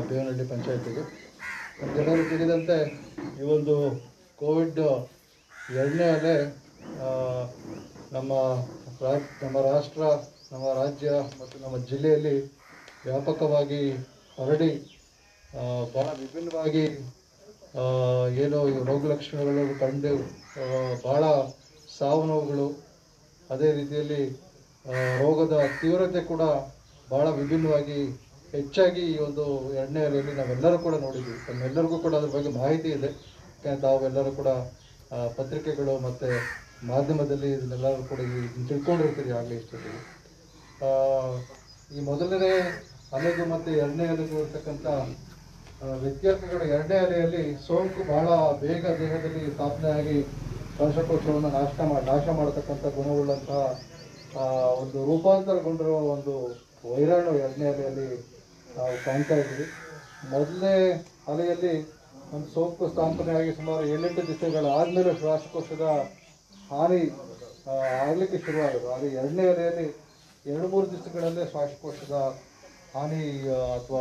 ಬೇವನಹಳ್ಳಿ ಪಂಚಾಯತಿಗೆ ನಮಗೆಲ್ಲರೂ ತಿಳಿದಂತೆ ಈ ಒಂದು ಕೋವಿಡ್ ಎರಡನೇ ಅಲೆ ಆ, ನಮ್ಮ ರಾ ನಮ್ಮ ರಾಷ್ಟ್ರ ನಮ್ಮ ರಾಜ್ಯ ಮತ್ತು ನಮ್ಮ ಜಿಲ್ಲೆಯಲ್ಲಿ ವ್ಯಾಪಕವಾಗಿ ಹರಡಿ ಆ, ಬಹಳ ವಿಭಿನ್ನವಾಗಿ ಆ, ಏನು ಈ ರೋಗ ಲಕ್ಷಣಗಳು ಕಂಡು ಆ, ಬಹಳ ಸಾವು ನೋವುಗಳು ಅದೇ ರೀತಿಯಲ್ಲಿ ಆ, ರೋಗದ ತೀವ್ರತೆ ಕೂಡ ಬಹಳ ವಿಭಿನ್ನವಾಗಿ ಹೆಚ್ಚಾಗಿ ಈ ಒಂದು ಎರಡನೇ ಅಲೆಯಲ್ಲಿ ನಾವೆಲ್ಲರೂ ಕೂಡ ನೋಡಿದ್ವಿ ನಮ್ಮೆಲ್ಲರಿಗೂ ಕೂಡ ಅದ್ರ ಬಗ್ಗೆ ಮಾಹಿತಿ ಇದೆ ಯಾಕಂದ್ರೆ ತಾವೆಲ್ಲರೂ ಕೂಡ ಆ, ಪತ್ರಿಕೆಗಳು ಮತ್ತು ಮಾಧ್ಯಮದಲ್ಲಿ ಇದನ್ನೆಲ್ಲರೂ ಕೂಡ ಈ- ತಿಳ್ಕೊಂಡಿರ್ತೀರಿ ಆಗಲೇ ಇಷ್ಟೊತ್ತಿಗೆ ಆ, ಈ ಮೊದಲನೇ ಅಲೆಗೂ ಮತ್ತು ಎರಡನೇ ಅಲೆಗೂ ಇರ್ತಕ್ಕಂಥ ಆ, ವ್ಯತ್ಯಾಸಗಳು ಎರಡನೇ ಅಲೆಯಲ್ಲಿ ಸೋಂಕು ಬಹಳ ಬೇಗ ದೇಹದಲ್ಲಿ ಸ್ಥಾಪನೆಯಾಗಿ ಶ್ವಾಸಕೋಶವನ್ನು ನಾಶ ಮಾಡಿ ನಾಶ ಮಾಡತಕ್ಕಂಥ ಗುಣವುಳ್ಳಂತಹ ಆ, ಒಂದು ರೂಪಾಂತರಗೊಂಡಿರುವ ಒಂದು ವೈರಾಣು ಎರಡನೇ ಅಲೆಯಲ್ಲಿ ನಾವು ಕಾಣ್ತಾ ಇದ್ದೀವಿ ಮೊದಲನೇ ಅಲೆಯಲ್ಲಿ ಒಂದು ಸೋಂಕು ಸ್ಥಾಪನೆಯಾಗಿ ಸುಮಾರು ಏಳೆಂಟು ದಿವಸಗಳ ಆದಮೇಲೆ ಶ್ವಾಸಕೋಶದ ಹಾನಿ ಆ, ಆಗ್ಲಿಕ್ಕೆ ಶುರುವಾಗೋದು ಆದರೆ ಎರಡನೇ ಅಲೆಯಲ್ಲಿ ಎರಡು ಮೂರು ದಿವಸಗಳಲ್ಲೇ ಶ್ವಾಸಕೋಶದ ಹಾನಿ ಅಥವಾ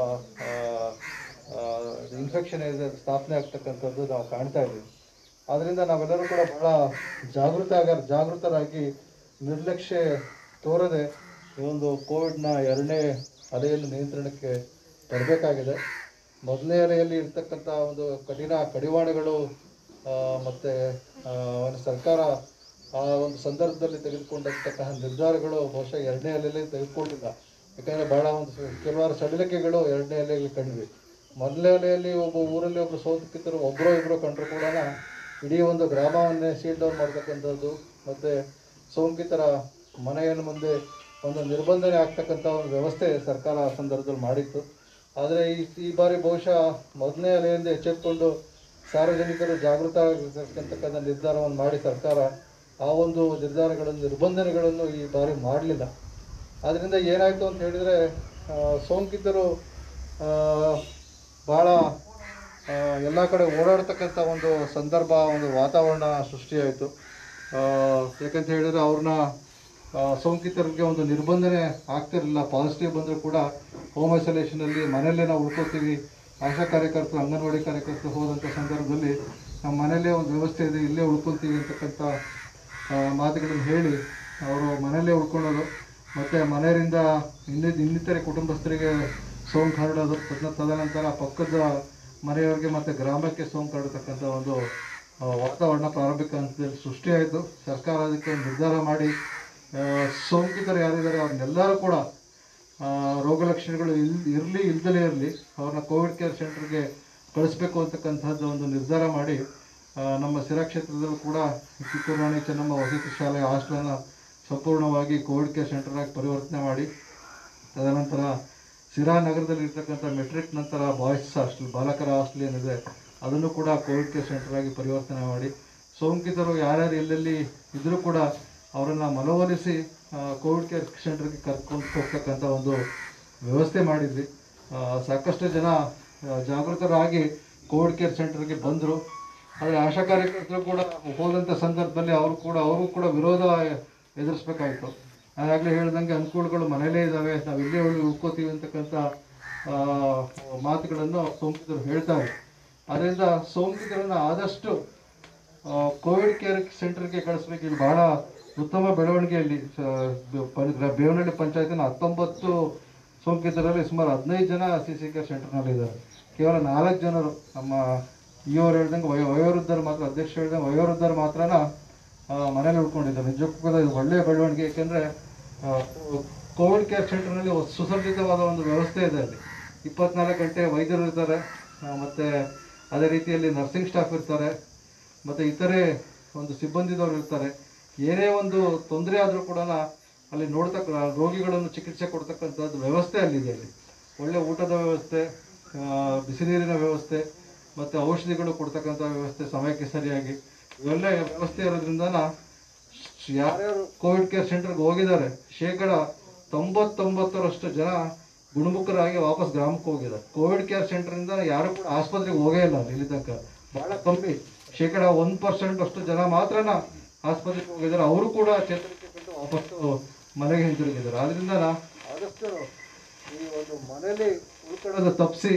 ಇನ್ಫೆಕ್ಷನ್ ಇದೆ ಸ್ಥಾಪನೆ ಆಗ್ತಕ್ಕಂಥದ್ದು ನಾವು ಕಾಣ್ತಾ ಇದ್ದೀವಿ ಆದ್ದರಿಂದ ನಾವೆಲ್ಲರೂ ಕೂಡ ಬಹಳ ಜಾಗೃತ ಆಗ ಜಾಗೃತರಾಗಿ ನಿರ್ಲಕ್ಷ್ಯ ತೋರದೆ ಈ ಒಂದು ಕೋವಿಡ್ನ ಎರಡನೇ ಅಲೆಯನ್ನು ನಿಯಂತ್ರಣಕ್ಕೆ ತರಬೇಕಾಗಿದೆ ಮೊದಲನೇ ಅಲೆಯಲ್ಲಿ ಇರ್ತಕ್ಕಂಥ ಒಂದು ಕಠಿಣ ಕಡಿವಾಣಗಳು ಆ, ಮತ್ತೆ ಆ, ಒಂದು ಸರ್ಕಾರ ಆ ಒಂದು ಸಂದರ್ಭದಲ್ಲಿ ತೆಗೆದುಕೊಂಡಂತಹ ನಿರ್ಧಾರಗಳು ಬಹುಶಃ ಎರಡನೇ ಅಲೆಯಲ್ಲಿ ತೆಗೆದುಕೊಂಡಿಲ್ಲ ಯಾಕಂದರೆ ಬಹಳ ಒಂದು ಸ- ಕೆಲವಾರು ಸಡಿಲಿಕೆಗಳು ಎರಡನೇ ಅಲೆಯಲ್ಲಿ ಕಂಡ್ವಿ ಮೊದಲನೇ ಅಲೆಯಲ್ಲಿ ಒಬ್ಬ ಊರಲ್ಲಿ ಒಬ್ಬರು ಸೋಂಕಿತರು ಒಬ್ಬರೋ ಇಬ್ಬರು ಕಂಡ್ರು ಕೂಡ ಇಡೀ ಒಂದು ಗ್ರಾಮವನ್ನೇ ಸೀಲ್ ಡೌನ್ ಮಾಡ್ತಕ್ಕಂಥದ್ದು ಮತ್ತು ಸೋಂಕಿತರ ಮನೆಯ ಮುಂದೆ ಒಂದು ನಿರ್ಬಂಧನೆ ಆಗ್ತಕ್ಕಂಥ ಒಂದು ವ್ಯವಸ್ಥೆ ಸರ್ಕಾರ ಆ ಸಂದರ್ಭದಲ್ಲಿ ಮಾಡಿತ್ತು ಆದರೆ ಈ ಈ ಬಾರಿ ಬಹುಶಃ ಮೊದಲನೇ ಅಲೆಯಿಂದ ಎಚ್ಚೆತ್ತುಕೊಂಡು ಸಾರ್ವಜನಿಕರು ಜಾಗೃತ ಆಗಿರ್ತಕ್ಕಂಥ ನಿರ್ಧಾರವನ್ನು ಮಾಡಿ ಸರ್ಕಾರ ಆ ಒಂದು ನಿರ್ಧಾರಗಳನ್ನು ನಿರ್ಬಂಧನೆಗಳನ್ನು ಈ ಬಾರಿ ಮಾಡಲಿಲ್ಲ ಆದ್ದರಿಂದ ಏನಾಯಿತು ಅಂತ ಹೇಳಿದರೆ ಸೋಂಕಿತರು ಆ, ಭಾಳ ಎಲ್ಲ ಕಡೆ ಓಡಾಡ್ತಕ್ಕಂಥ ಒಂದು ಸಂದರ್ಭ ಒಂದು ವಾತಾವರಣ ಸೃಷ್ಟಿಯಾಯಿತು ಆ, ಯಾಕಂತ ಹೇಳಿದರೆ ಅವ್ರನ್ನ ಆ, ಸೋಂಕಿತರಿಗೆ ಒಂದು ನಿರ್ಬಂಧನೆ ಆಗ್ತಿರಲಿಲ್ಲ ಪಾಸಿಟಿವ್ ಬಂದರೂ ಕೂಡ ಹೋಮ್ ಐಸೋಲೇಷನಲ್ಲಿ ಮನೆಯಲ್ಲೇ ನಾವು ಉಳ್ಕೋತೀವಿ ಆಶಾ ಕಾರ್ಯಕರ್ತರು ಅಂಗನವಾಡಿ ಕಾರ್ಯಕರ್ತರು ಹೋದಂಥ ಸಂದರ್ಭದಲ್ಲಿ ನಮ್ಮ ಮನೆಯಲ್ಲೇ ಒಂದು ವ್ಯವಸ್ಥೆ ಇದೆ ಇಲ್ಲೇ ಉಳ್ಕೊತೀವಿ ಅಂತಕ್ಕಂಥ ಆ, ಮಾತುಗಳನ್ನು ಹೇಳಿ ಅವರು ಮನೆಯಲ್ಲೇ ಉಳ್ಕೊಳ್ಳೋದು ಮತ್ತು ಮನೆಯವರಿಂದ ಇನ್ನಿತ ಇನ್ನಿತರೆ ಕುಟುಂಬಸ್ಥರಿಗೆ ಸೋಂಕು ಹರಡೋದು ತದ ತದನಂತರ ಪಕ್ಕದ ಮನೆಯವರಿಗೆ ಮತ್ತು ಗ್ರಾಮಕ್ಕೆ ಸೋಂಕು ಹರಡತಕ್ಕಂಥ ಒಂದು ಆ, ವಾತಾವರಣ ಪ್ರಾರಂಭಿಕ ಹಂತದಲ್ಲಿ ಸೃಷ್ಟಿಯಾಯಿತು ಸರ್ಕಾರ ಅದಕ್ಕೆ ಒಂದು ನಿರ್ಧಾರ ಮಾಡಿ ಆ, ಸೋಂಕಿತರು ಯಾರಿದ್ದಾರೆ ಅವ್ರನ್ನೆಲ್ಲರೂ ಕೂಡ ಆ, ರೋಗ ಲಕ್ಷಣಗಳು ಇಲ್ ಇರಲಿ ಇಲ್ದಲೇ ಇರಲಿ ಅವ್ರನ್ನ ಕೋವಿಡ್ ಕೇರ್ ಸೆಂಟರ್ಗೆ ಕಳಿಸ್ಬೇಕು ಅಂತಕ್ಕಂಥದ್ದು ಒಂದು ನಿರ್ಧಾರ ಮಾಡಿ ಆ, ನಮ್ಮ ಸಿರಾ ಕ್ಷೇತ್ರದಲ್ಲೂ ಕೂಡ ಕಿತ್ತೂರು ರಾಣಿ ಚೆನ್ನಮ್ಮ ವಸತಿ ಶಾಲೆ ಹಾಸ್ಟೆಲನ್ನು ಸಂಪೂರ್ಣವಾಗಿ ಕೋವಿಡ್ ಕೇರ್ ಸೆಂಟರ್ ಆಗಿ ಪರಿವರ್ತನೆ ಮಾಡಿ ತದನಂತರ ಸಿರಾ ನಗರದಲ್ಲಿ ಇರ್ತಕ್ಕಂಥ ಮೆಟ್ರಿಕ್ ನಂತರ ಬಾಯ್ಸ್ ಹಾಸ್ಟೆಲ್ ಬಾಲಕರ ಹಾಸ್ಟೆಲ್ ಏನಿದೆ ಅದನ್ನು ಕೂಡ ಕೋವಿಡ್ ಕೇರ್ ಸೆಂಟರ್ ಆಗಿ ಪರಿವರ್ತನೆ ಮಾಡಿ ಸೋಂಕಿತರು ಯಾರ್ಯಾರು ಎಲ್ಲೆಲ್ಲಿ ಇದ್ರೂ ಕೂಡ ಅವರನ್ನು ಮನವೊಲಿಸಿ ಆ, ಕೋವಿಡ್ ಕೇರ್ ಸೆಂಟರ್ಗೆ ಕರ್ಕೊಂಡು ಹೋಗ್ತಕ್ಕಂಥ ಒಂದು ವ್ಯವಸ್ಥೆ ಮಾಡಿದ್ವಿ ಆ, ಸಾಕಷ್ಟು ಜನ ಆ, ಜಾಗೃತರಾಗಿ ಕೋವಿಡ್ ಕೇರ್ ಸೆಂಟರ್ಗೆ ಬಂದರು ಆದರೆ ಆಶಾ ಕಾರ್ಯಕರ್ತರು ಕೂಡ ಹೋದಂಥ ಸಂದರ್ಭದಲ್ಲಿ ಅವರು ಕೂಡ ಅವರು ಕೂಡ ವಿರೋಧ ಎದುರಿಸ್ಬೇಕಾಯಿತು ಆಗಲೇ ಹೇಳ್ದಂಗೆ ಅನುಕೂಲಗಳು ಮನೇಲೇ ಇದ್ದಾವೆ ನಾವು ಇಲ್ಲೇ ಉಳಿ ಉಳ್ಕೋತೀವಿ ಅಂತಕ್ಕಂಥ ಆ, ಮಾತುಗಳನ್ನು ಸೋಂಕಿತರು ಹೇಳ್ತಾರೆ ಅದರಿಂದ ಸೋಂಕಿತರನ್ನು ಆದಷ್ಟು ಆ, ಕೋವಿಡ್ ಕೇರ್ ಸೆಂಟರ್ಗೆ ಕಳಿಸ್ಬೇಕು ಇಲ್ಲಿ ಬಹಳ ಉತ್ತಮ ಬೆಳವಣಿಗೆಯಲ್ಲಿ ಸ- ಪ- ಬೇವನಹಳ್ಳಿ ಪಂಚಾಯತಿನ ಹತ್ತೊಂಬತ್ತು ಸೋಂಕಿತರಲ್ಲಿ ಸುಮಾರು ಹದಿನೈದು ಜನ ಸಿ ಸಿ ಕೇರ್ ಸೆಂಟರ್ನಲ್ಲಿ ಇದ್ದಾರೆ ಕೇವಲ ನಾಲ್ಕು ಜನರು ನಮ್ಮ ಇವರು ಹೇಳ್ದಂಗೆ ವಯೋ ವಯೋವೃದ್ಧರು ಮಾತ್ರ ಅಧ್ಯಕ್ಷ ಹೇಳ್ದಂಗೆ ವಯೋವೃದ್ಧರು ಮಾತ್ರನ ಆ, ಮನೇಲಿ ಉಳ್ಕೊಂಡಿದ್ದಾರೆ ನಿಜಕ್ಕೂ ಕೂಡ ಇದು ಒಳ್ಳೆಯ ಬೆಳವಣಿಗೆ ಏಕೆಂದರೆ ಕೋವಿಡ್ ಕೇರ್ ಸೆಂಟರ್ನಲ್ಲಿ ಒಂದು ಸುಸಜ್ಜಿತವಾದ ಒಂದು ವ್ಯವಸ್ಥೆ ಇದೆ ಅಲ್ಲಿ ಇಪ್ಪತ್ನಾಲ್ಕು ಗಂಟೆ ವೈದ್ಯರು ಇರ್ತಾರೆ ಆ, ಮತ್ತೆ ಅದೇ ರೀತಿಯಲ್ಲಿ ನರ್ಸಿಂಗ್ ಸ್ಟಾಫ್ ಇರ್ತಾರೆ ಮತ್ತು ಇತರೆ ಒಂದು ಸಿಬ್ಬಂದಿದವರು ಇರ್ತಾರೆ ಏನೇ ಒಂದು ತೊಂದರೆ ಆದರೂ ಕೂಡ ಅಲ್ಲಿ ನೋಡ್ತಕ್ಕ ರೋಗಿಗಳನ್ನು ಚಿಕಿತ್ಸೆ ಕೊಡ್ತಕ್ಕಂಥದ್ದು ವ್ಯವಸ್ಥೆ ಅಲ್ಲಿದೆ ಅಲ್ಲಿ ಒಳ್ಳೆ ಊಟದ ವ್ಯವಸ್ಥೆ ಆ, ಬಿಸಿ ನೀರಿನ ವ್ಯವಸ್ಥೆ ಮತ್ತು ಔಷಧಿಗಳು ಕೊಡ್ತಕ್ಕಂಥ ವ್ಯವಸ್ಥೆ ಸಮಯಕ್ಕೆ ಸರಿಯಾಗಿ ಇವೆಲ್ಲ ವ್ಯವಸ್ಥೆ ಇರೋದ್ರಿಂದ ಯಾರ್ಯಾರು ಕೋವಿಡ್ ಕೇರ್ ಸೆಂಟರ್ಗೆ ಹೋಗಿದ್ದಾರೆ ಶೇಕಡ ತೊಂಬತ್ತೊಂಬತ್ತರಷ್ಟು ಜನ ಗುಣಮುಖರಾಗಿ ವಾಪಸ್ ಗ್ರಾಮಕ್ಕೆ ಹೋಗಿದ್ದಾರೆ ಕೋವಿಡ್ ಕೇರ್ ಸೆಂಟರಿಂದ ಯಾರು ಕೂಡ ಆಸ್ಪತ್ರೆಗೆ ಹೋಗೇ ಇಲ್ಲ ಅಲ್ಲಿ ಇಲ್ಲಿ ತನಕ ಬಹಳ ಕಮ್ಮಿ ಶೇಕಡ ಒಂದು ಪರ್ಸೆಂಟ್ ಅಷ್ಟು ಜನ ಮಾತ್ರನ ಆಸ್ಪತ್ರೆಗೆ ಹೋಗಿದ್ದಾರೆ ಅವರು ಕೂಡ ಚೇತರಿಕೆ ಕಂಡು ವಾಪಸ್ಸು ಮನೆಗೆ ಹಿಂತಿರುಗಿದ್ದಾರೆ ಆದ್ರಿಂದ ಆದಷ್ಟು ಈ ಒಂದು ಮನೆಯಲ್ಲಿ ಉಳ್ಕೊಳ್ಳೋದು ತಪ್ಪಿಸಿ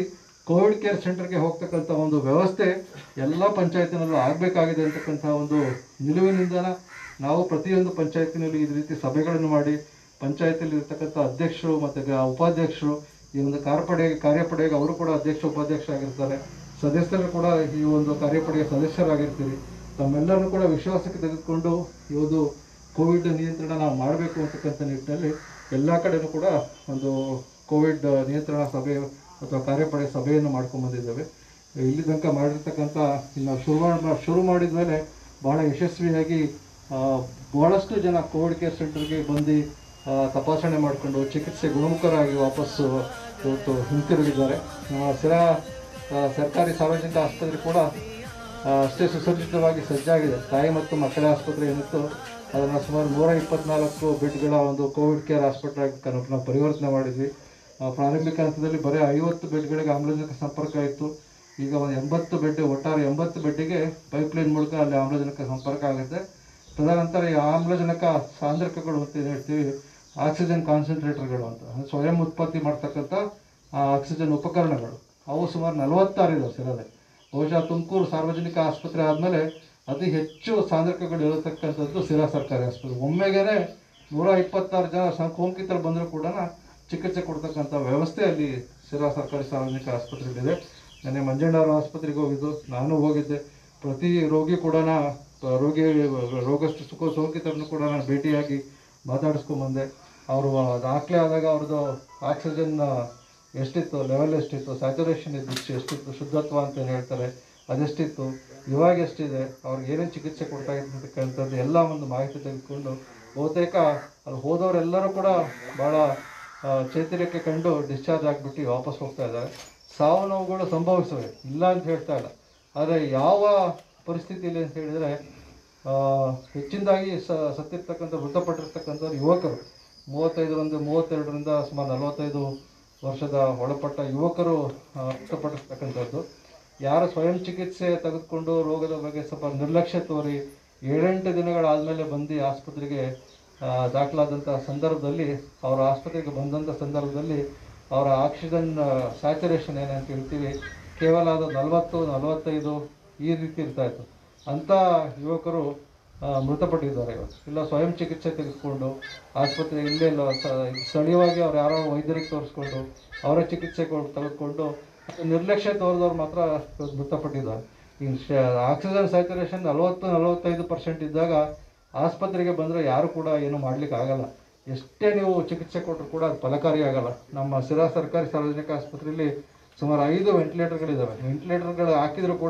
ಕೋವಿಡ್ ಕೇರ್ ಸೆಂಟರ್ಗೆ ಹೋಗ್ತಕ್ಕಂಥ ಒಂದು ವ್ಯವಸ್ಥೆ ಎಲ್ಲ ಪಂಚಾಯತಿನಲ್ಲೂ ಆಗಬೇಕಾಗಿದೆ ಅಂತಕ್ಕಂಥ ಒಂದು ನಿಲುವಿನಿಂದ ನಾವು ಪ್ರತಿಯೊಂದು ಪಂಚಾಯತಿನಲ್ಲಿ ಈ ರೀತಿ ಸಭೆಗಳನ್ನು ಮಾಡಿ ಪಂಚಾಯತಿಯಲ್ಲಿ ಇರ್ತಕ್ಕಂಥ ಅಧ್ಯಕ್ಷರು ಮತ್ತು ಗ- ಉಪಾಧ್ಯಕ್ಷರು ಈ ಒಂದು ಕಾರ್ಪಡೆಗೆ ಕಾರ್ಯಪಡೆಗೆ ಅವರು ಕೂಡ ಅಧ್ಯಕ್ಷ ಉಪಾಧ್ಯಕ್ಷರಾಗಿರ್ತಾರೆ ಸದಸ್ಯರು ಕೂಡ ಈ ಒಂದು ಕಾರ್ಯಪಡೆಯ ಸದಸ್ಯರಾಗಿರ್ತೀರಿ ತಮ್ಮೆಲ್ಲರನ್ನು ಕೂಡ ವಿಶ್ವಾಸಕ್ಕೆ ತೆಗೆದುಕೊಂಡು ಈ ಒಂದು ಕೋವಿಡ್ ನಿಯಂತ್ರಣ ನಾವು ಮಾಡಬೇಕು ಅಂತಕ್ಕಂಥ ನಿಟ್ಟಿನಲ್ಲಿ ಎಲ್ಲ ಕಡೆನೂ ಕೂಡ ಒಂದು ಕೋವಿಡ್ ನಿಯಂತ್ರಣ ಸಭೆ ಅಥವಾ ಕಾರ್ಯಪಡೆ ಸಭೆಯನ್ನು ಮಾಡ್ಕೊಂಡು ಬಂದಿದ್ದೇವೆ ಇಲ್ಲಿ ತನಕ ಮಾಡಿರ್ತಕ್ಕಂಥ ಇನ್ನು ಶುರು ಮಾಡಿ ಶುರು ಮಾಡಿದ ಮೇಲೆ ಭಾಳ ಯಶಸ್ವಿಯಾಗಿ ಆ, ಬಹಳಷ್ಟು ಜನ ಕೋವಿಡ್ ಕೇರ್ ಸೆಂಟರ್ಗೆ ಬಂದು ಆ, ತಪಾಸಣೆ ಮಾಡಿಕೊಂಡು ಚಿಕಿತ್ಸೆ ಗುಣಮುಖರಾಗಿ ವಾಪಸ್ಸು ಇವತ್ತು ಹಿಂತಿರುಗಿದ್ದಾರೆ ನಮ್ಮ ಸಿರಾ ಆ, ಸರ್ಕಾರಿ ಸಾರ್ವಜನಿಕ ಆಸ್ಪತ್ರೆ ಕೂಡ ಆ, ಅಷ್ಟೇ ಸುಸಜ್ಜಿತವಾಗಿ ಸಜ್ಜಾಗಿದೆ ತಾಯಿ ಮತ್ತು ಮಕ್ಕಳ ಆಸ್ಪತ್ರೆ ಏನಿತ್ತು ಅದನ್ನು ಸುಮಾರು ನೂರ ಇಪ್ಪತ್ನಾಲ್ಕು ಬೆಡ್ಗಳ ಒಂದು ಕೋವಿಡ್ ಕೇರ್ ಆಸ್ಪತ್ರೆ ಆಗಿ ಕನ್- ನಾವು ಪರಿವರ್ತನೆ ಮಾಡಿದ್ವಿ ಆ, ಪ್ರಾರಂಭಿಕ ಹಂತದಲ್ಲಿ ಬರೀ ಐವತ್ತು ಬೆಡ್ಗಳಿಗೆ ಆಮ್ಲಜನಕ ಸಂಪರ್ಕ ಇತ್ತು ಈಗ ಒಂದು ಎಂಬತ್ತು ಬೆಡ್ ಒಟ್ಟಾರೆ ಎಂಬತ್ತು ಬೆಡ್ಡಿಗೆ ಪೈಪ್ಲೈನ್ ಮೂಲಕ ಅಲ್ಲಿ ಆಮ್ಲಜನಕ ಸಂಪರ್ಕ ಆಗುತ್ತೆ ತದನಂತರ ಈ ಆಮ್ಲಜನಕ ಸಾಂದ್ರಕಗಳು ಅಂತ ಏನು ಹೇಳ್ತೀವಿ ಆಕ್ಸಿಜನ್ ಕಾನ್ಸಂಟ್ರೇಟರ್ಗಳು ಅಂತ ಅಂದ್ರೆ ಸ್ವಯಂ ಉತ್ಪತ್ತಿ ಮಾಡ್ತಕ್ಕಂಥ ಆ ಆಕ್ಸಿಜನ್ ಉಪಕರಣಗಳು ಅವು ಸುಮಾರು ನಲವತ್ತಾರು ಇದಾವೆ ಸಿರದೆ ಬಹುಶಃ ತುಮಕೂರು ಸಾರ್ವಜನಿಕ ಆಸ್ಪತ್ರೆ ಆದಮೇಲೆ ಅತಿ ಹೆಚ್ಚು ಸಾಂದ್ರಕಗಳು ಇರತಕ್ಕಂಥದ್ದು ಸಿರಾ ಸರ್ಕಾರಿ ಆಸ್ಪತ್ರೆ ಒಮ್ಮೆಗೇನೆ ನೂರ ಇಪ್ಪತ್ತಾರು ಜನ ಸೋಂಕಿತರು ಬಂದರೂ ಕೂಡ ಚಿಕಿತ್ಸೆ ಕೊಡ್ತಕ್ಕಂಥ ವ್ಯವಸ್ಥೆ ಅಲ್ಲಿ ಸಿರಾ ಸರ್ಕಾರಿ ಸಾರ್ವಜನಿಕ ಆಸ್ಪತ್ರೆಯಲ್ಲಿದೆ ನೆನ್ನೆ ಮಂಜಣ್ಣವರ ಆಸ್ಪತ್ರೆಗೆ ಹೋಗಿದ್ದು ನಾನು ಹೋಗಿದ್ದೆ ಪ್ರತಿ ರೋಗಿ ಕೂಡ ರೋಗಿ ರೋಗಷ್ಟು ಸುಖ ಸೋಂಕಿತರನ್ನು ಕೂಡ ನಾನು ಭೇಟಿಯಾಗಿ ಮಾತಾಡಿಸ್ಕೊಂಬಂದೆ ಅವರು ದಾಖಲೆ ಆದಾಗ ಅವ್ರದ್ದು ಆಕ್ಸಿಜನ್ ಎಷ್ಟಿತ್ತು ಲೆವೆಲ್ ಎಷ್ಟಿತ್ತು ಸ್ಯಾಚುರೇಷನ್ ಇದ್ದು ಎಷ್ಟಿತ್ತು ಶುದ್ಧತ್ವ ಅಂತ ಏನ್ ಹೇಳ್ತಾರೆ ಅದೆಷ್ಟಿತ್ತು ಇವಾಗ ಎಷ್ಟಿದೆ ಅವ್ರಿಗೆ ಏನೇನು ಚಿಕಿತ್ಸೆ ಕೊಡ್ತಾ ಇರ್ತಕ್ಕಂಥದ್ದು ಎಲ್ಲ ಒಂದು ಮಾಹಿತಿ ತೆಗೆದುಕೊಂಡು ಬಹುತೇಕ ಅಲ್ಲಿ ಹೋದವರೆಲ್ಲರೂ ಕೂಡ ಭಾಳ ಆ, ಚೈತನ್ಯಕ್ಕೆ ಕಂಡು ಡಿಸ್ಚಾರ್ಜ್ ಆಗಿಬಿಟ್ಟು ವಾಪಸ್ ಹೋಗ್ತಾ ಇದ್ದಾರೆ ಸಾವು ನೋವುಗಳು ಸಂಭವಿಸಿವೆ ಇಲ್ಲ ಅಂತ ಹೇಳ್ತಾ ಇಲ್ಲ ಆದರೆ ಯಾವ ಪರಿಸ್ಥಿತಿಯಲ್ಲಿ ಅಂತ ಹೇಳಿದರೆ ಆ, ಹೆಚ್ಚಿನದಾಗಿ ಸ ಸತ್ತಿರ್ತಕ್ಕಂಥ ಮೃತಪಟ್ಟಿರ್ತಕ್ಕಂಥವ್ರು ಯುವಕರು ಮೂವತ್ತೈದು ಒಂದು ಮೂವತ್ತೆರಡರಿಂದ ಸುಮಾರು ನಲವತ್ತೈದು ವರ್ಷದ ಒಳಪಟ್ಟ ಯುವಕರು ಆ, ಮೃತಪಟ್ಟಿರ್ತಕ್ಕಂಥದ್ದು ಯಾರು ಸ್ವಯಂ ಚಿಕಿತ್ಸೆ ತೆಗೆದುಕೊಂಡು ರೋಗದ ಬಗ್ಗೆ ಸ್ವಲ್ಪ ನಿರ್ಲಕ್ಷ್ಯ ತೋರಿ ಏಳೆಂಟು ದಿನಗಳಾದಮೇಲೆ ಬಂದು ಆಸ್ಪತ್ರೆಗೆ ಆ, ದಾಖಲಾದಂಥ ಸಂದರ್ಭದಲ್ಲಿ ಅವರ ಆಸ್ಪತ್ರೆಗೆ ಬಂದಂಥ ಸಂದರ್ಭದಲ್ಲಿ ಅವರ ಆಕ್ಸಿಜನ್ ಸ್ಯಾಚುರೇಷನ್ ಏನಂತ ಹೇಳ್ತೀವಿ ಕೇವಲ ಅದು ನಲವತ್ತು ನಲವತ್ತೈದು ಈ ರೀತಿ ಇರ್ತಾ ಇತ್ತು ಅಂಥ ಯುವಕರು ಆ, ಮೃತಪಟ್ಟಿದ್ದಾರೆ ಇವತ್ತು ಇಲ್ಲ ಸ್ವಯಂ ಚಿಕಿತ್ಸೆ ತೆಗೆದುಕೊಂಡು ಆಸ್ಪತ್ರೆ ಇಲ್ಲೇ ಇಲ್ಲ ಸ- ಸ್ಥಳೀಯವಾಗಿ ಅವ್ರು ಯಾರೋ ವೈದ್ಯರಿಗೆ ತೋರಿಸ್ಕೊಂಡು ಅವರ ಚಿಕಿತ್ಸೆ ಕೊಡ್- ತೆಗೆದುಕೊಂಡು ನಿರ್ಲಕ್ಷ್ಯ ತೋರಿದವ್ರು ಮಾತ್ರ ಇವತ್ತು ಮೃತಪಟ್ಟಿದ್ದಾರೆ ಈ ಆಕ್ಸಿಜನ್ ಸ್ಯಾಚುರೇಷನ್ ನಲವತ್ತು ನಲವತ್ತೈದು ಪರ್ಸೆಂಟ್ ಇದ್ದಾಗ ಆಸ್ಪತ್ರೆಗೆ ಬಂದರೆ ಯಾರು ಕೂಡ ಏನು ಮಾಡ್ಲಿಕ್ಕೆ ಆಗಲ್ಲ ಎಷ್ಟೇ ನೀವು ಚಿಕಿತ್ಸೆ ಕೊಟ್ಟರು ಕೂಡ ಅದು ಫಲಕಾರಿ ಆಗಲ್ಲ ನಮ್ಮ ಸಿರಾ ಸರ್ಕಾರಿ ಸಾರ್ವಜನಿಕ ಆಸ್ಪತ್ರೆಯಲ್ಲಿ ಸುಮಾರು ಐದು ವೆಂಟಿಲೇಟರ್ಗಳಿದ್ದಾವೆ ವೆಂಟಿಲೇಟರ್ಗಳು ಹಾಕಿದರೂ ಕೂಡ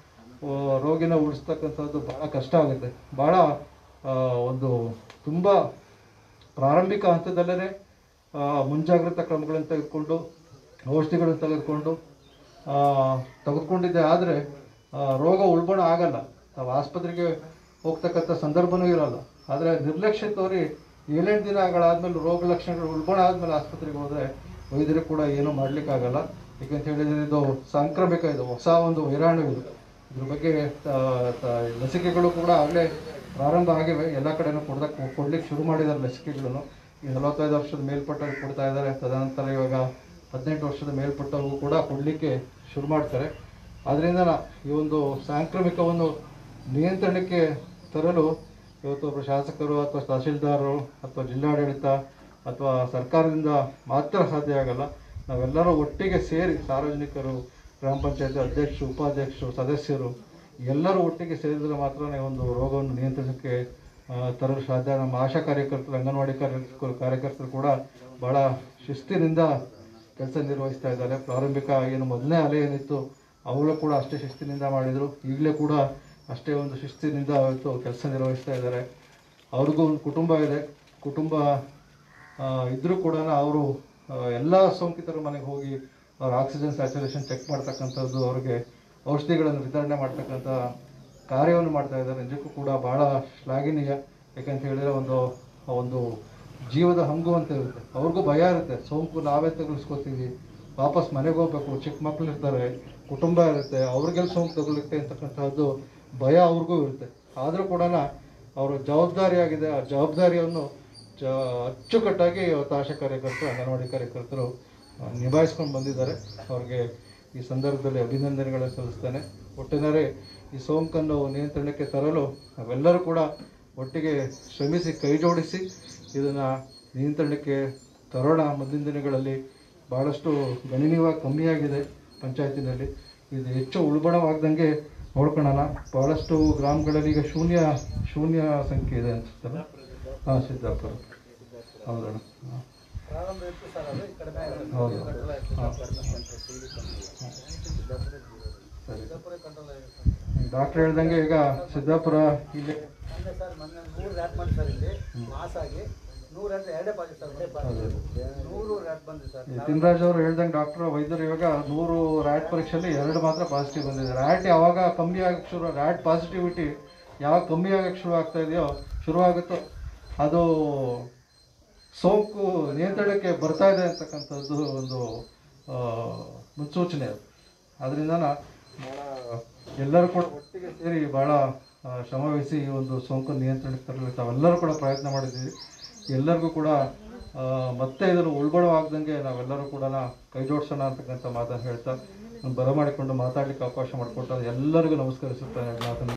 ರೋಗಿನ ಉಳಿಸ್ತಕ್ಕಂಥದ್ದು ಭಾಳ ಕಷ್ಟ ಆಗುತ್ತೆ ಭಾಳ ಆ, ಒಂದು ತುಂಬ ಪ್ರಾರಂಭಿಕ ಹಂತದಲ್ಲೇ ಆ, ಮುಂಜಾಗ್ರತಾ ಕ್ರಮಗಳನ್ನು ತೆಗೆದುಕೊಂಡು ಔಷಧಿಗಳನ್ನು ತೆಗೆದುಕೊಂಡು ಆ, ತೆಗೆದುಕೊಂಡಿದ್ದೆ ಆದರೆ ರೋಗ ಉಲ್ಬಣ ಆಗಲ್ಲ ನಾವು ಆಸ್ಪತ್ರೆಗೆ ಹೋಗ್ತಕ್ಕಂಥ ಸಂದರ್ಭನೂ ಇರಲ್ಲ ಆದರೆ ನಿರ್ಲಕ್ಷ್ಯ ತೋರಿ ಏಳೆಂಟು ದಿನಗಳಾದ್ಮೇಲೆ ರೋಗ ಲಕ್ಷಣಗಳು ಉಲ್ಬಣ ಆದಮೇಲೆ ಆಸ್ಪತ್ರೆಗೆ ಹೋದರೆ ವೈದ್ಯರು ಕೂಡ ಏನೂ ಮಾಡಲಿಕ್ಕಾಗಲ್ಲ ಯಾಕಂತ ಹೇಳಿದರೆ ಇದು ಸಾಂಕ್ರಾಮಿಕ ಇದು ಹೊಸ ಒಂದು ವೈರಾಣು ಇದು ಇದ್ರ ಬಗ್ಗೆ ಆ, ತ- ಲಸಿಕೆಗಳು ಕೂಡ ಆಗಲೇ ಪ್ರಾರಂಭ ಆಗಿವೆ ಎಲ್ಲ ಕಡೆನೂ ಕೊಡ್ದಕ್ಕೆ ಕೊಡ್ಲಿಕ್ಕೆ ಶುರು ಮಾಡಿದ್ದಾರೆ ಲಸಿಕೆಗಳನ್ನು ಈ ನಲವತ್ತೈದು ವರ್ಷದ ಮೇಲ್ಪಟ್ಟವ್ರಿಗೆ ಕೊಡ್ತಾ ಇದ್ದಾರೆ ತದನಂತರ ಇವಾಗ ಹದಿನೆಂಟು ವರ್ಷದ ಮೇಲ್ಪಟ್ಟವ್ರಿಗೂ ಕೂಡ ಕೊಡಲಿಕ್ಕೆ ಶುರು ಮಾಡ್ತಾರೆ ಆದ್ದರಿಂದ ನಾ- ಈ ಒಂದು ಸಾಂಕ್ರಾಮಿಕವನ್ನು ನಿಯಂತ್ರಣಕ್ಕೆ ತರಲು ಇವತ್ತು ಒಬ್ಬರು ಶಾಸಕರು ಅಥವಾ ತಹಶೀಲ್ದಾರರು ಅಥವಾ ಜಿಲ್ಲಾಡಳಿತ ಅಥವಾ ಸರ್ಕಾರದಿಂದ ಮಾತ್ರ ಸಾಧ್ಯ ಆಗಲ್ಲ ನಾವೆಲ್ಲರೂ ಒಟ್ಟಿಗೆ ಸೇರಿ ಸಾರ್ವಜನಿಕರು ಗ್ರಾಮ ಪಂಚಾಯತ್ ಅಧ್ಯಕ್ಷರು ಉಪಾಧ್ಯಕ್ಷರು ಸದಸ್ಯರು ಎಲ್ಲರೂ ಒಟ್ಟಿಗೆ ಸೇರಿದರೆ ಮಾತ್ರ ಒಂದು ರೋಗವನ್ನು ನಿಯಂತ್ರಣಕ್ಕೆ ಆ, ತರಲು ಸಾಧ್ಯ ನಮ್ಮ ಆಶಾ ಕಾರ್ಯಕರ್ತರು ಅಂಗನವಾಡಿ ಕಾರ್ಯಕರ್ತರು ಕಾರ್ಯಕರ್ತರು ಕೂಡ ಭಾಳ ಶಿಸ್ತಿನಿಂದ ಕೆಲಸ ನಿರ್ವಹಿಸ್ತಾ ಇದ್ದಾರೆ ಪ್ರಾರಂಭಿಕ ಏನು ಮೊದಲನೇ ಅಲೆ ಏನಿತ್ತು ಅವುಗಳು ಕೂಡ ಅಷ್ಟೇ ಶಿಸ್ತಿನಿಂದ ಮಾಡಿದರು ಈಗಲೇ ಕೂಡ ಅಷ್ಟೇ ಒಂದು ಶಿಸ್ತಿನಿಂದ ಇವತ್ತು ಕೆಲಸ ನಿರ್ವಹಿಸ್ತಾ ಇದ್ದಾರೆ ಅವ್ರಿಗೂ ಒಂದು ಕುಟುಂಬ ಇದೆ ಕುಟುಂಬ ಇದ್ದರೂ ಕೂಡ ಅವರು ಎಲ್ಲ ಸೋಂಕಿತರ ಮನೆಗೆ ಹೋಗಿ ಅವ್ರ ಆಕ್ಸಿಜನ್ ಸ್ಯಾಚುರೇಷನ್ ಚೆಕ್ ಮಾಡ್ತಕ್ಕಂಥದ್ದು ಅವ್ರಿಗೆ ಔಷಧಿಗಳನ್ನು ವಿತರಣೆ ಮಾಡ್ತಕ್ಕಂಥ ಕಾರ್ಯವನ್ನು ಮಾಡ್ತಾ ಇದ್ದಾರೆ ನಿಜಕ್ಕೂ ಕೂಡ ಭಾಳ ಶ್ಲಾಘನೀಯ ಯಾಕಂತ ಹೇಳಿದ್ರೆ ಒಂದು ಒಂದು ಜೀವದ ಹಂಗು ಅಂತ ಇರುತ್ತೆ ಅವ್ರಿಗೂ ಭಯ ಇರುತ್ತೆ ಸೋಂಕು ನಾವೇ ತಗುಲಿಸ್ಕೋತೀವಿ ವಾಪಸ್ ಮನೆಗೆ ಹೋಗ್ಬೇಕು ಚಿಕ್ಕ ಮಕ್ಳು ಇರ್ತಾರೆ ಕುಟುಂಬ ಇರುತ್ತೆ ಅವ್ರಿಗೆಲ್ಲ ಸೋಂಕು ತಗುಲುತ್ತೆ ಅಂತಕ್ಕಂಥದ್ದು ಭಯ ಅವ್ರಿಗೂ ಇರುತ್ತೆ ಆದರೂ ಕೂಡ ಅವರ ಜವಾಬ್ದಾರಿಯಾಗಿದೆ ಆ ಜವಾಬ್ದಾರಿಯನ್ನು ಜ ಅಚ್ಚುಕಟ್ಟಾಗಿ ಇವತ್ತು ಆಶಾ ಕಾರ್ಯಕರ್ತರು ಅಂಗನವಾಡಿ ಕಾರ್ಯಕರ್ತರು ಆ, ನಿಭಾಯಿಸ್ಕೊಂಡು ಬಂದಿದ್ದಾರೆ ಅವ್ರಿಗೆ ಈ ಸಂದರ್ಭದಲ್ಲಿ ಅಭಿನಂದನೆಗಳನ್ನು ಸಲ್ಲಿಸ್ತೇನೆ ಒಟ್ಟಿನಲ್ಲಿ ಈ ಸೋಂಕನ್ನು ನಿಯಂತ್ರಣಕ್ಕೆ ತರಲು ನಾವೆಲ್ಲರೂ ಕೂಡ ಒಟ್ಟಿಗೆ ಶ್ರಮಿಸಿ ಕೈ ಜೋಡಿಸಿ ಇದನ್ನು ನಿಯಂತ್ರಣಕ್ಕೆ ತರೋಣ ಮುಂದಿನ ದಿನಗಳಲ್ಲಿ ಭಾಳಷ್ಟು ಗಣನೀಯವಾಗಿ ಕಮ್ಮಿಯಾಗಿದೆ ಪಂಚಾಯತಿನಲ್ಲಿ ಇದು ಹೆಚ್ಚು ಉಲ್ಬಣವಾಗ್ದಂಗೆ ನೋಡ್ಕೊಳ್ಳೋಣ ಭಾಳಷ್ಟು ಗ್ರಾಮಗಳಲ್ಲಿ ಈಗ ಶೂನ್ಯ ಶೂನ್ಯ ಸಂಖ್ಯೆ ಇದೆ ಅನ್ಸುತ್ತಲ್ಲ ಹಾಂ ಸಿದ್ದಾಪುರ ಹೌದಣ್ಣ ಹಾಂ ಹೌದು ಹಾಂ ಸರಿ ಡಾಕ್ಟರ್ ಹೇಳ್ದಂಗೆ ಈಗ ಸಿದ್ದಾಪುರ ಇಲ್ಲಿ ಮೊನ್ನೆ ಸರ್ ಮೊನ್ನೆ ನೂರು ರ್ಯಾಟ್ ಮಾಡಿ ಸರ್ ಇಲ್ಲಿ ಮಾಸ್ ಆಗಿ ನೂರ ಎರಡು ಎರಡೇ ಪಾಸಿಟಿವ್ ಸರ್ ಒಂದೇ ಪಾಸಿಟಿವ್ ನೂರು ರ್ಯಾಟ್ ಬಂದಿದೆ ಸರ್ ಈ ತಿನ್ರಾಜ್ ಅವರು ಹೇಳ್ದಂಗೆ ಡಾಕ್ಟರ್ ವೈದ್ಯರು ಇವಾಗ ನೂರು ರ್ಯಾಟ್ ಪರೀಕ್ಷೆಯಲ್ಲಿ ಎರಡು ಮಾತ್ರ ಪಾಸಿಟಿವ್ ಬಂದಿದೆ ರ್ಯಾಟ್ ಯಾವಾಗ ಕಮ್ಮಿ ಆಗಕ್ಕೆ ಶುರು ರ್ಯಾಟ್ ಪಾಸಿಟಿವಿಟಿ ಯಾವಾಗ ಕಮ್ಮಿ ಆಗಕ್ಕೆ ಶುರು ಆಗ್ತಾ ಇದೆಯೋ ಶುರುವಾಗುತ್ತೋ ಅದು ಸೋಂಕು ನಿಯಂತ್ರಣಕ್ಕೆ ಬರ್ತಾ ಇದೆ ಅಂತಕ್ಕಂಥದ್ದು ಒಂದು ಆ, ಮುನ್ಸೂಚನೆ ಅದು ಅದರಿಂದ ಭಾಳ ಎಲ್ಲರೂ ಕೂಡ ಒಟ್ಟಿಗೆ ಸೇರಿ ಭಾಳ ಆ, ಶ್ರಮವಹಿಸಿ ಈ ಒಂದು ಸೋಂಕು ನಿಯಂತ್ರಣಕ್ಕೆ ತರಲು ತಾವೆಲ್ಲರೂ ಕೂಡ ಪ್ರಯತ್ನ ಮಾಡಿದ್ದೀವಿ ಎಲ್ಲರಿಗೂ ಕೂಡ ಆ, ಮತ್ತೆ ಇದನ್ನು ಉಲ್ಬಣವಾಗ್ದಂಗೆ ನಾವೆಲ್ಲರೂ ಕೂಡ ಕೈ ಜೋಡಿಸೋಣ ಅಂತಕ್ಕಂಥ ಮಾತನ್ನು ಹೇಳ್ತಾ ಬರಮಾಡಿಕೊಂಡು ಮಾತಾಡ್ಲಿಕ್ಕೆ ಅವಕಾಶ ಮಾಡಿಕೊಟ್ಟ ಎಲ್ಲರಿಗೂ ನಮಸ್ಕರಿಸುತ್ತಾ ಮಾತನ್ನು